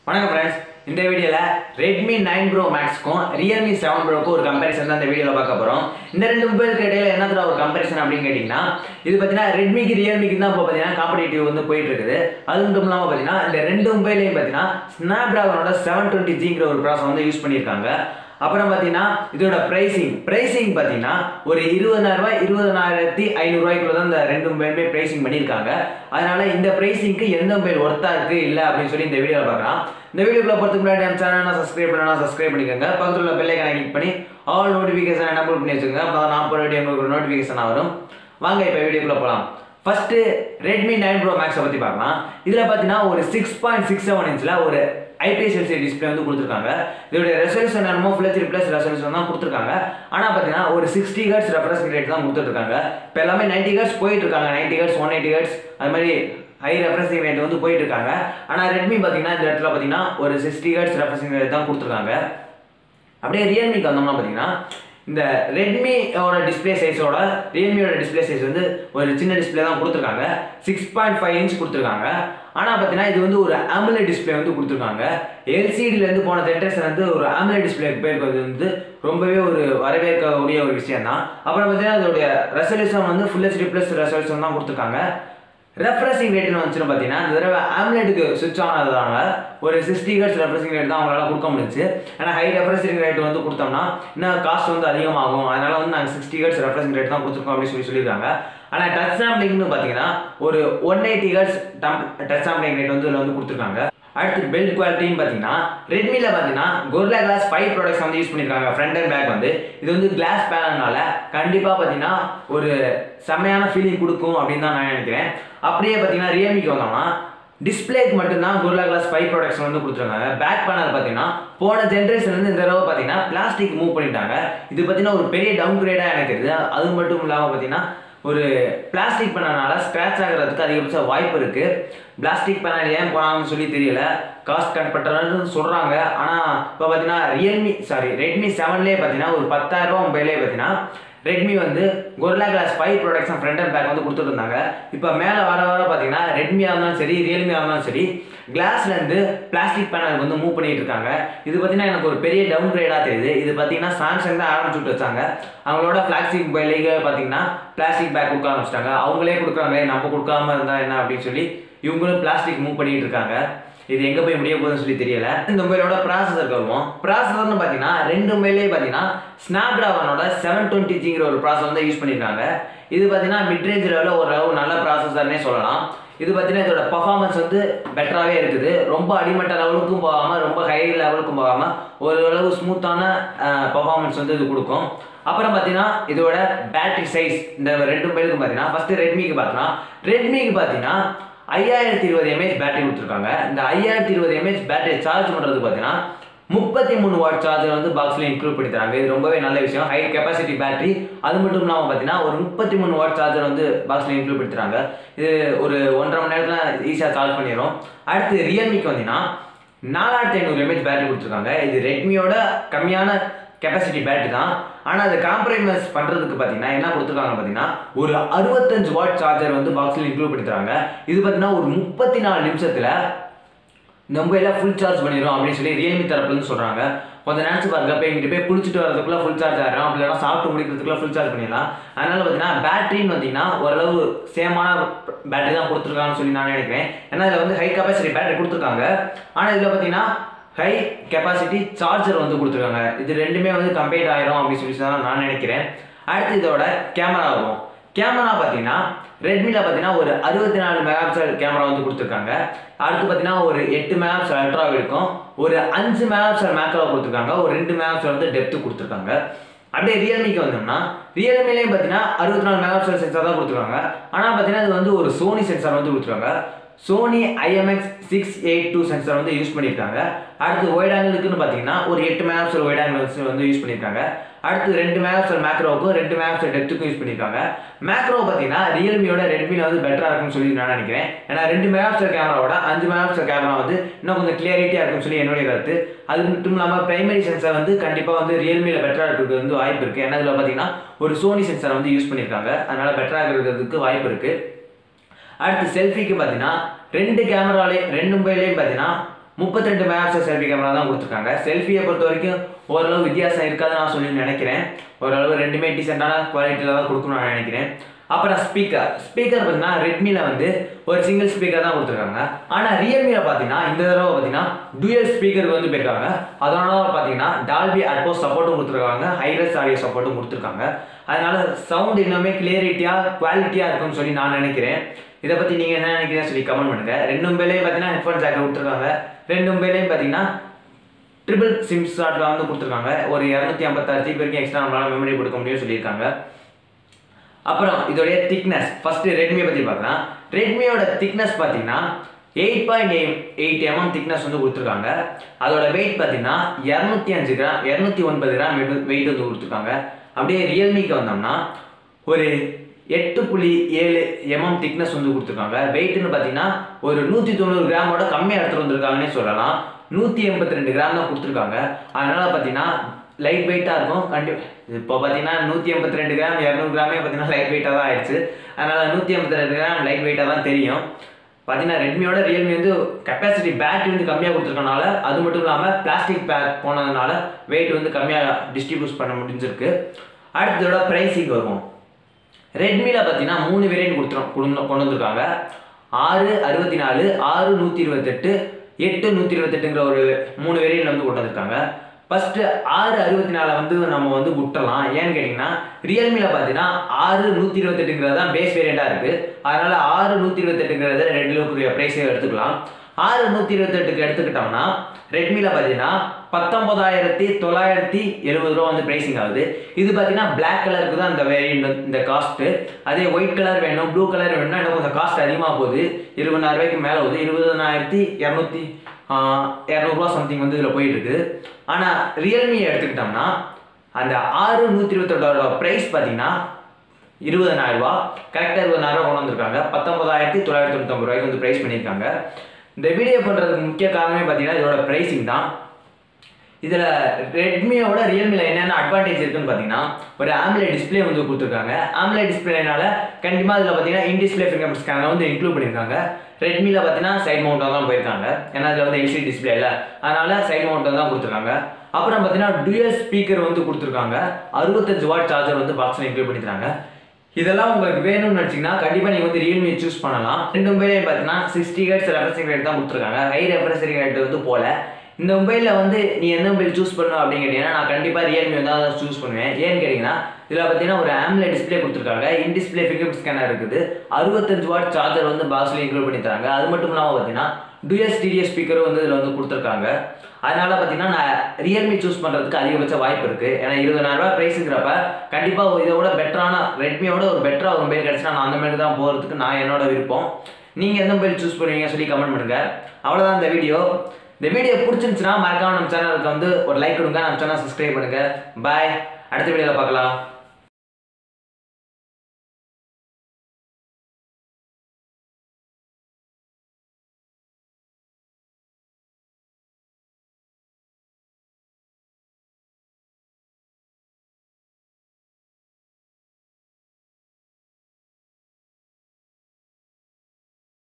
வணக்கம் ஃப்ரெண்ட்ஸ் இந்த வீடியோவில் ரெட்மி நைன் ப்ரோ மேக்ஸ்க்கும் ரியல்மி செவன் ப்ரோக்கும் ஒரு கம்பேரிசன் தான் இந்த வீடியோவில் பார்க்க போகிறோம் இந்த ரெண்டு மொபைலுக்கு இடையில என்ன தர ஒரு கம்பேரிசன் அப்படின்னு கேட்டிங்கன்னா இது பார்த்தீங்கன்னா ரெட்மிக்கு ரியல்மிக்கு தான் இப்போ பார்த்தீங்கன்னா காம்படிட்டிவ் வந்து போயிட்டு இருக்குது அது மட்டும் இல்லாமல் பார்த்தீங்கன்னா இந்த ரெண்டு மொபைலையும் பார்த்தீங்கன்னா ஸ்னாப் ட்ராகனோட செவன் டுவெண்ட்டி ஜிங்கிற ஒரு ப்ராசஸ் வந்து யூஸ் பண்ணியிருக்காங்க அப்புறம் பார்த்தீங்கன்னா இதோட ப்ரைசிங் ப்ரைசிங் பார்த்தீங்கன்னா ஒரு இருபதாயிரம் ரூபாய் இருபதனாயிரத்தி ஐநூறுரூவாய்க்குள்ள தான் இந்த ரெண்டு மொபைலுமே ப்ரைசிங் பண்ணியிருக்காங்க அதனால இந்த ப்ரைசிங்க்கு எந்த மொபைல் ஒர்த்தாக இருக்கு இல்லை அப்படின்னு சொல்லி இந்த வீடியோவில் பார்க்கலாம் இந்த வீடியோக்குள்ள போகிறதுக்கு முன்னாடி நம்ம சேனலை சப்ஸ்கிரைப் பண்ணலாம் சப்ஸ்கிரைப் பண்ணிக்கோங்க பக்கத்தில் உள்ள பெல்லை கிளிக் பண்ணி ஆல் நோட்டிஃபிகேஷன் என்ன பண்ணி வச்சுக்கோங்க அப்போ நான் போகிற வீடியோ உங்களுக்கு ஒரு நோட்டிஃபிகேஷன் வரும் வாங்க இப்போ வீடியோக்குள்ள போகலாம் ஃபர்ஸ்ட் ரெட்மி நைன் ப்ரோ மேக்ஸை பற்றி பார்க்கலாம் இதில் பார்த்தீங்கன்னா ஒரு சிக்ஸ் பாயிண்ட் சிக்ஸ் செவன் இன்ச்சில் ஒரு ஐபிஎஸ் எல்சி டிஸ்பிளே வந்து கொடுத்துருக்காங்க இதோட ரெசல்யூஷன் என்னமோ ஃபுல் ஹெச்டி ப்ளஸ் ரெசல்யூஷன் தான் கொடுத்துருக்காங்க ஆனால் பார்த்தீங்கன்னா ஒரு சிக்ஸ்டி ஹர்ட்ஸ் ரெஃபரன்ஸ் ரேட் தான் கொடுத்துருக்காங்க இப்போ எல்லாமே நைன்டி ஹர்ட்ஸ் போயிட்டு இருக்காங்க ninety hertz one eighty hertz அது மாதிரி ஹை ரெஃபரன்சிங் ரேட் வந்து போயிட்டு இருக்காங்க ஆனால் ரெட்மி பார்த்தீங்கன்னா இந்த இடத்துல பார்த்தீங்கன்னா ஒரு சிக்ஸ்டி ஹர்ட்ஸ் ரெஃபரன்சிங் ரேட் தான் கொடுத்துருக்காங்க அப்படியே ரியல்மிக்கு வந்தோம்னா பார்த்தீங்கன்னா இந்த ரெட்மியோட டிஸ்பிளே சைஸோட ரியல்மியோட டிஸ்பிளே சைஸ் வந்து ஒரு சின்ன டிஸ்பிளே தான் கொடுத்துருக்காங்க சிக்ஸ் பாயிண்ட் ஃபைவ் இன்ச் கொடுத்துருக்காங்க ஆனால் பார்த்தீங்கன்னா இது வந்து ஒரு AMOLED டிஸ்பிளே வந்து கொடுத்துருக்காங்க எல்சிடிலேருந்து போன ஜென்ரேஷன் வந்து ஒரு AMOLED டிஸ்பிளே பேருக்கு வந்து ரொம்பவே ஒரு வரவேற்கக்கூடிய ஒரு விஷயம் தான் அப்புறம் பார்த்தீங்கன்னா அதோடைய ரெசல்யூஷன் வந்து ஃபுல் ஹெச்டி ப்ளஸ் ரெசல்யூஷன் தான் கொடுத்துருக்காங்க ரெஃப்ரெஷிங் ரேட்னு வந்துச்சுன்னு பார்த்தீங்கன்னா இந்த தடவை ஆம்லெட்டுக்கு சுவிட்ச் ஆனதுனால ஒரு சிக்ஸ்டி ஹர்ட்ஸ் ரெஃப்ரெஷிங் ரேட் தான் அவங்களால கொடுக்க முடிஞ்சுச்சு ஏன்னா ஹை ரெஃப்ரெஷிங் ரேட் வந்து கொடுத்தோம்னா இன்னும் காஸ்ட் வந்து அதிகமாகும் அதனால வந்து நாங்கள் சிக்ஸ்டி ஹர்ட்ஸ் ரெஃப்ரெஷிங் ரேட் தான் கொடுத்துருக்கோம் அப்படின்னு சொல்லி சொல்லியிருக்காங்க ஆனால் டச் சாம்பிளிங்னு பார்த்தீங்கன்னா ஒரு one eighty hertz touch sampling rate வந்து இதில் வந்து கொடுத்துருக்காங்க அடுத்து பில்ட் குவாலிட்டின்னு பார்த்தீங்கன்னா ரெட்மியில் பார்த்தீங்கன்னா கொர்லா கிளாஸ் ஃபைவ் ப்ராடக்ட்ஸ் வந்து யூஸ் பண்ணியிருக்காங்க ஃப்ரண்ட் அண்ட் பேக் வந்து இது வந்து கிளாஸ் பேனல்னால கண்டிப்பாக பார்த்தீங்கன்னா ஒரு செம்மையான ஃபீலிங் கொடுக்கும் அப்படின்னு தான் நான் நினைக்கிறேன் அப்படியே பார்த்தீங்கன்னா ரியல்மிக்கு வந்தோம்னா டிஸ்பிளேக்கு மட்டும்தான் குர்லா கிளாஸ் ஃபைவ் ப்ராடக்ட்ஸ் வந்து கொடுத்துருக்காங்க பேக் பேனல் பார்த்தீங்கன்னா போன ஜென்ரேஷன் வந்து இந்த தடவை பார்த்தீங்கன்னா பிளாஸ்டிக் மூவ் பண்ணிட்டாங்க இது பார்த்தீங்கன்னா ஒரு பெரிய டவுன் கிரேடாக எனக்கு இருக்குது அது மட்டும் இல்லாமல் பார்த்தீங்கன்னா ஒரு பிளாஸ்டிக் பேனல்னால ஸ்க்ராட்ச் ஆகிறதுக்கு அதிகபட்ச வாய்ப்பு இருக்குது பிளாஸ்டிக் பேனல் ஏன் போனாங்கன்னு சொல்லி தெரியல காஸ்ட் கட் பண்ணுறதுன்னு சொல்கிறாங்க ஆனால் இப்போ பார்த்தீங்கன்னா ரியல்மி சாரி ரெட்மி செவன்லேயே பார்த்தீங்கன்னா ஒரு பத்தாயிரரூபா மொபைலே பார்த்தீங்கன்னா ரெட்மி வந்து gorilla glass five products front and back வந்து கொடுத்துட்டு இருந்தாங்க இப்போ மேலே வர வர பார்த்தீங்கன்னா ரெட்மியாக இருந்தாலும் சரி ரியல்மியாக இருந்தாலும் சரி கிளாஸ்லேருந்து பிளாஸ்டிக் பேனல் வந்து மூவ் பண்ணிட்டு இருக்காங்க இது பார்த்தீங்கன்னா எனக்கு ஒரு பெரிய டவுன் கிரேடாக தெரியுது இது பார்த்தீங்கன்னா சாம்சங் தான் ஆரம்பிச்சு விட்டு வச்சாங்க அவங்களோட ஃப்ளாக்ஷிப் மொபைலுக்கு பார்த்தீங்கன்னா பிளாஸ்டிக் பேக் கொடுக்க ஆரம்பிச்சிட்டாங்க அவங்களே கொடுக்குறாங்க நம்ம கொடுக்காம இருந்தால் என்ன அப்படின்னு சொல்லி இவங்களும் பிளாஸ்டிக் மூவ் பண்ணிட்டு இருக்காங்க இது எங்கே போய் முடிய போகுதுன்னு சொல்லி தெரியல இந்த மொபைலோட ப்ராசஸர் வருவோம் ப்ராசஸர்னு பார்த்தீங்கன்னா ரெண்டு மொபைலே பார்த்தீங்கன்னா ஸ்னாப் ட்ராகனோட செவன் டுவெண்ட்டி ஜிங்கிற ஒரு ப்ராசஸ் வந்து யூஸ் பண்ணியிருக்காங்க இது பார்த்தீங்கன்னா மிட்ரேஞ்ச் லெவலில் ஓரளவு நல்ல ப்ராசஸர்னே சொல்லலாம் இது பார்த்தீங்கன்னா இதோட பர்ஃபார்மன்ஸ் வந்து பெட்டராகவே இருக்குது ரொம்ப அடிமட்ட லெவலுக்கும் போகாமல் ரொம்ப ஹை லெவலுக்கும் போகாமல் ஓரளவு ஸ்மூத்தான பர்ஃபார்மன்ஸ் வந்து இது கொடுக்கும் அப்புறம் பார்த்தீங்கன்னா இதோட பேட்டரி சைஸ் இந்த ரெண்டு மொபைலுக்கும் பார்த்தீங்கன்னா ஃபஸ்ட்டு ரெட்மிக்கு பார்த்தோன்னா ரெட்மிக்கு பார்த்தீங்கன்னா ஐயாயிரத்தி இருபது எம்ஏஹெச் பேட்டரி கொடுத்துருக்காங்க இந்த ஐயாயிரத்தி இருபது எம்ஏஹெச் பேட்டரி சார்ஜ் பண்ணுறது பார்த்தீங்கன்னா முப்பத்தி மூணு வாட் சார்ஜர் வந்து பாக்ஸில் இன்க்ளூட் பண்ணி தராங்க இது ரொம்பவே நல்ல விஷயம் ஹை கெப்பாசிட்டி பேட்டரி அது மட்டும் இல்லாமல் பார்த்தீங்கன்னா ஒரு முப்பத்தி மூணு வாட் சார்ஜர் வந்து பாக்ஸில் இன்க்ளூட் பண்ணி தராங்க இது ஒரு ஒன்றரை மணி நேரத்தில் ஈஸியாக சார்ஜ் பண்ணிடும் அடுத்து ரியல்மிக்கு வந்தீங்கன்னா நாலாயிரத்தி ஐநூறு எம்ஏஹெச் பேட்டரி கொடுத்துருக்காங்க இது ரெட்மியோட கம்மியான கெப்பாசிட்டி பேட்டரி தான் ஆனால் அதை காம்ப்ரமைஸ் பண்ணுறதுக்கு பார்த்தீங்கன்னா என்ன கொடுத்துருக்காங்க பார்த்தீங்கன்னா ஒரு அறுபத்தஞ்சு வாட் சார்ஜர் வந்து பாக்ஸில் இன்க்ளூட் பண்ணி தராங்க இது பார்த்தீங்கன்னா ஒரு முப்பத்தி நாலு நிமிஷத்தில் இந்த மொபைலில் ஃபுல் சார்ஜ் பண்ணிடும் அப்படின்னு சொல்லி ரியல்மி தரப்புலன்னு சொல்கிறாங்க கொஞ்சம் நினச்சி பாருங்க இப்போ எங்கிட்ட போய் குளிச்சுட்டு வரதுக்குள்ள ஃபுல் சார்ஜ் ஆகிடும் அப்படி இல்லைனா சாப்பிட்டு முடிக்கிறதுக்குள்ள ஃபுல் சார்ஜ் பண்ணிடலாம் அதனால பார்த்தீங்கன்னா பேட்டரின்னு பார்த்தீங்கன்னா ஓரளவு சேமான பேட்டரி தான் கொடுத்துருக்காங்கன்னு சொல்லி நான் நினைக்கிறேன் ஏன்னா இதில் வந்து ஹை கெப்பாசிட்டி பேட்டரி கொடுத்துருக்காங்க ஆனால் இதில் பார்த்தீங்கன்னா ஹை கெப்பாசிட்டி சார்ஜர் வந்து கொடுத்துருக்காங்க இது ரெண்டுமே வந்து கம்பேர்ட் ஆயிரும் அப்படின்னு சொல்லி தான் நான் நினைக்கிறேன் அடுத்து இதோட கேமரா வரும் கேமரா பார்த்தீங்கன்னா ரெட்மியில் பார்த்தீங்கன்னா ஒரு அறுபத்தி நாலு மெகா பிக்சல் கேமரா வந்து கொடுத்துருக்காங்க அடுத்து பார்த்தீங்கன்னா ஒரு எட்டு மெகா பிக்சல் அல்ட்ரா இருக்கும் ஒரு அஞ்சு மெகா பிக்சல் மேக்ரோ கொடுத்துருக்காங்க ஒரு ரெண்டு மெகா பிக்சல் வந்து டெப்த்து கொடுத்துருக்காங்க அப்படியே ரியல்மிக்கு வந்தோம்னா ரியல்மிலேயும் பார்த்தீங்கன்னா அறுபத்தி நாலு மெகா பிக்சல் சென்சார் தான் கொடுத்துருக்காங்க ஆனால் பார்த்தீங்கன்னா இது வந்து ஒரு சோனி சென்சார் வந்து கொடுத்துருக்காங்க Sony IMX six eight two sensor வந்து யூஸ் பண்ணியிருக்காங்க அடுத்து ஒயிட் ஆங்கிளுக்குன்னு பார்த்தீங்கன்னா ஒரு எட்டு மெகா பிக்சல் ஒயிட் ஆங்கிள் வந்து யூஸ் பண்ணியிருக்காங்க அடுத்து ரெண்டு மெகா பிக்சல் மேக்ரோவுக்கும் ரெண்டு மெகா பிக்சல் டெப்த்துக்கும் யூஸ் பண்ணியிருக்காங்க மேக்ரோ பார்த்தீங்கன்னா ரியல்மியோட ரெட்மியில் வந்து பெட்டராக இருக்கும்னு சொல்லி நான் நினைக்கிறேன் ஏன்னா ரெண்டு மெகா பிக்சல் கேமராவோட அஞ்சு மெகா பிக்சல் கேமரா வந்து இன்னும் கொஞ்சம் கிளியரிட்டியாக இருக்கும்னு சொல்லி என்னுடைய கருத்து அது மட்டும் இல்லாமல் பிரைமரி சென்சார் வந்து கண்டிப்பாக வந்து ரியல்மியில் பெட்டராக இருக்கிறதுக்கு வந்து வாய்ப்பு இருக்குது ஏன்னா இதில் பார்த்தீங்கன்னா ஒரு சோனி சென்சார் வந்து யூஸ் பண்ணியிருக்காங்க அதனால் பெட்டராக இருக்கிறதுக்கு வாய்ப்பு இருக்குது அடுத்து செல்ஃபிக்கு பார்த்தீங்கன்னா ரெண்டு கேமராலே ரெண்டு மொபைல்லையும் பார்த்தீங்கன்னா முப்பத்தி ரெண்டு மெகாபிக்சல் செல்ஃபி கேமரா தான் கொடுத்துருக்காங்க செல்ஃபியை பொறுத்த வரைக்கும் ஓரளவு வித்தியாசம் இருக்காதுன்னு நான் சொல்லி நினைக்கிறேன் ஓரளவு ரெண்டுமே டீசெண்டான குவாலிட்டியில் தான் கொடுக்கணும்னு நான் நினைக்கிறேன் அப்புறம் ஸ்பீக்கர் ஸ்பீக்கர் பார்த்தீங்கன்னா ரெட்மியில் வந்து ஒரு சிங்கிள் ஸ்பீக்கர் தான் கொடுத்துருக்காங்க ஆனால் ரியல்மியில் பார்த்தீங்கன்னா இந்த தடவை பார்த்தீங்கன்னா டூயல் ஸ்பீக்கருக்கு வந்து போயிருக்காங்க அதனால பார்த்தீங்கன்னா டால்பி அட்போஸ் சப்போர்ட்டும் கொடுத்துருக்காங்க ஹைரஸ் ஆடியோ சப்போர்ட்டும் கொடுத்துருக்காங்க அதனால சவுண்ட் இன்னுமே கிளியரிட்டியாக குவாலிட்டியாக இருக்கும்னு சொல்லி நான் நினைக்கிறேன் இதை பற்றி நீங்கள் என்ன நினைக்கிறீங்கன்னு சொல்லி கமெண்ட் பண்ணுங்க ரெண்டு மொபைலையும் பார்த்தீங்கன்னா ஹெட்ஃபோன் ஜாக்கெட் கொடுத்துருக்காங்க ரெண்டு மொபைலையும் பார்த்தீங்கன்னா ட்ரிபிள் சிம் ஸ்லாட்டில் வந்து கொடுத்துருக்காங்க ஒரு இரநூத்தி ஐம்பத்தாறு ஜிபி வரைக்கும் எக்ஸ்ட்ரா நம்மளால மெமரி கொடுக்க முடியும்னு சொல்லியிருக்காங்க அப்புறம் இதோடைய திக்னஸ் ஃபஸ்ட்டு ரெட்மியை பற்றி பார்க்கலாம் ரெட்மியோட திக்னஸ் பார்த்தீங்கன்னா eight point eight mm thickness வந்து கொடுத்துருக்காங்க அதோட வெயிட் பார்த்தீங்கன்னா இரநூத்தி அஞ்சு கிராம் இரநூத்தி ஒன்பது கிராம் வெயிட் வந்து கொடுத்துருக்காங்க அப்படியே ரியல்மிக்கு வந்தோம்னா ஒரு எட்டு புள்ளி ஏழு எம்எம் திக்னஸ் வந்து கொடுத்துருக்காங்க வெயிட்னு பார்த்தீங்கன்னா ஒரு நூற்றி தொண்ணூறு கிராமோட கம்மியாக எடுத்துகிட்டு வந்திருக்காங்கன்னே சொல்லலாம் நூற்றி எண்பத்தி ரெண்டு கிராம் தான் கொடுத்துருக்காங்க அதனால பார்த்தீங்கன்னா லைட் வெயிட்டாக இருக்கும் கண்டி இப்போ பார்த்தீங்கன்னா நூற்றி எண்பத்தி ரெண்டு கிராம் இரநூறு கிராமே பார்த்தீங்கன்னா லைட் வெயிட்டாக தான் ஆயிடுச்சு அதனால் நூற்றி எண்பத்தி ரெண்டு கிராம் லைட் வெயிட்டாக தான் தெரியும் பார்த்தீங்கன்னா ரெட்மியோட ரியல்மி வந்து கெப்பாசிட்டி பேட்டரி வந்து கம்மியாக கொடுத்துருக்கனால அது மட்டும் இல்லாமல் பிளாஸ்டிக் பேக் போனதுனால வெயிட் வந்து கம்மியாக டிஸ்ட்ரிபியூட் பண்ண முடிஞ்சிருக்கு அடுத்ததோட ப்ரைஸிங் வருவோம் ரெட்மியில் பார்த்தீங்கன்னா மூணு வேரியன்ட் கொடுத்துரும் கொண்டு கொண்டு வந்திருக்காங்க ஆறு அறுபத்தி நாலு ஆறு நூற்றி இருபத்தெட்டு எட்டு நூற்றி இருபத்தெட்டுங்கிற ஒரு மூணு வேரியன்ட் வந்து கொண்டு வந்திருக்காங்க ஃபஸ்ட்டு ஆறு அறுபத்தி நாலை வந்து நம்ம வந்து விட்டுறலாம் ஏன்னு கேட்டிங்கன்னா ரியல்மியில் பார்த்தீங்கன்னா ஆறு நூற்றி இருபத்தெட்டுங்கிறது தான் பேஸ் வேரியண்ட்டாக இருக்குது அதனால் ஆறு நூற்றி இருபத்தெட்டுங்கிறது ரெண்டுக்குரிய ப்ரைஸை எடுத்துக்கலாம் ஆறு நூற்றி இருபத்தெட்டுக்கு எடுத்துக்கிட்டோம்னா ரெட்மியில் பார்த்தீங்கன்னா பத்தொன்பதாயிரத்தி தொள்ளாயிரத்தி எழுபது ரூபா வந்து ப்ரைஸிங் ஆகுது இது பார்த்தீங்கன்னா பிளாக் கலருக்கு தான் இந்த வேரியண்ட் இந்த காஸ்ட்டு அதே ஒயிட் கலர் வேணும் ப்ளூ கலர் வேணும்னா இன்னும் கொஞ்சம் காஸ்ட் அதிகமாக போகுது இருபதாயிரம் ரூபாய்க்கு மேலே போகுது இருபதனாயிரத்தி இரநூத்தி இரநூறுவா சம்திங் வந்து இதில் போயிட்டு இருக்குது ஆனால் ரியல்மியை எடுத்துக்கிட்டோம்னா அந்த ஆறு நூற்றி இருபத்தெட்டோட ப்ரைஸ் பார்த்தீங்கன்னா இருபதனாயிரம் ரூபா கரெக்டாக இருபதனாயிரம் கொண்டு வந்திருக்காங்க பத்தொன்பதாயிரத்தி தொள்ளாயிரத்தி தொண்ணூத்தொம்பது ரூபாய்க்கு வந்து ப்ரைஸ் பண்ணியிருக்காங்க இந்த வீடியோ பண்ணுறதுக்கு முக்கிய காரணமே பார்த்தீங்கன்னா இதோட ப்ரைஸிங் தான் இதில் ரெட்மியோட ரியல்மியில் என்னென்ன அட்வான்டேஜ் இருக்குன்னு பார்த்தீங்கன்னா ஒரு ஆம்லே டிஸ்பிளே வந்து கொடுத்துருக்காங்க ஆம்லே டிஸ்பிளேனால கண்டிப்பாக இதில் பார்த்தீங்கன்னா இன் டிஸ்பிளே ஃபிங்கர் ஸ்கேனர் வந்து இன்க்ளூட் பண்ணியிருக்காங்க ரெட்மியில் பார்த்தீங்கன்னா சைட் மவுண்டாக தான் போயிருக்காங்க ஏன்னா இதில் வந்து எல்சிடி டிஸ்பிளே இல்லை அதனால சைட் மவுண்டாக தான் கொடுத்துருக்காங்க அப்புறம் பார்த்தீங்கன்னா டுயல் ஸ்பீக்கர் வந்து கொடுத்துருக்காங்க அறுபத்தஞ்சு வாட் சார்ஜர் வந்து பாக்ஸில் இன்க்ளூட் பண்ணிக்கிறாங்க இதெல்லாம் உங்களுக்கு வேணும்னு நினச்சிங்கன்னா கண்டிப்பாக நீங்கள் வந்து ரியல்மி சூஸ் பண்ணலாம் ரெண்டு மொபைலையும் பார்த்தீங்கன்னா சிக்ஸ்டி ஹெட்ஸ் ரெஃபரன்சிங் ரேட் தான் கொடுத்துருக்காங்க ஹை ரெஃபரன்சிங் ரேட் வந்து போல இந்த மொபைலில் வந்து நீ எந்த மொபைல் சூஸ் பண்ணணும் அப்படின்னு கேட்டிங்கன்னா நான் கண்டிப்பாக ரியல்மி வந்து தான் சூஸ் பண்ணுவேன் ஏன்னு கேட்டிங்கன்னா இதில் பார்த்தீங்கன்னா ஒரு ஆம்லே டிஸ்பிளே கொடுத்துருக்காங்க இன் டிஸ்பிளே ஃபிங்கர் ஸ்கேனர் இருக்குது அறுபத்தஞ்சு வாட் சார்ஜர் வந்து பாக்ஸில் இன்க்ளூட் பண்ணி தராங்க அது மட்டும் இல்லாமல் பார்த்தீங்கன்னா டுயல் ஸ்டீரியோ ஸ்பீக்கரும் வந்து இதில் வந்து கொடுத்துருக்காங்க அதனால பார்த்தீங்கன்னா நான் ரியல்மி சூஸ் பண்ணுறதுக்கு அதிகபட்ச வாய்ப்பு இருக்குது ஏன்னா இருபதாயிரரூபா ப்ரைஸுங்கிறப்ப கண்டிப்பாக இதை விட பெட்டரான ரெட்மியோட ஒரு பெட்டராக ஒரு மொபைல் கிடச்சினா நான் அந்த மாதிரி தான் போகிறதுக்கு நான் என்னோட விருப்பம் நீங்கள் எந்த மொபைல் சூஸ் பண்ணுவீங்க சொல்லி கமெண்ட் பண்ணுங்கள் அவ்வளோதான் இந்த வீடியோ இந்த வீடியோ பிடிச்சிருந்துச்சுன்னா மறக்காம நம்ம சேனலுக்கு வந்து ஒரு லைக் கொடுங்க நம்ம சேனல் சப்ஸ்கிரைப் பண்ணுங்கள் பாய் அடுத்த வீடியோவில் பார்க்கலாம்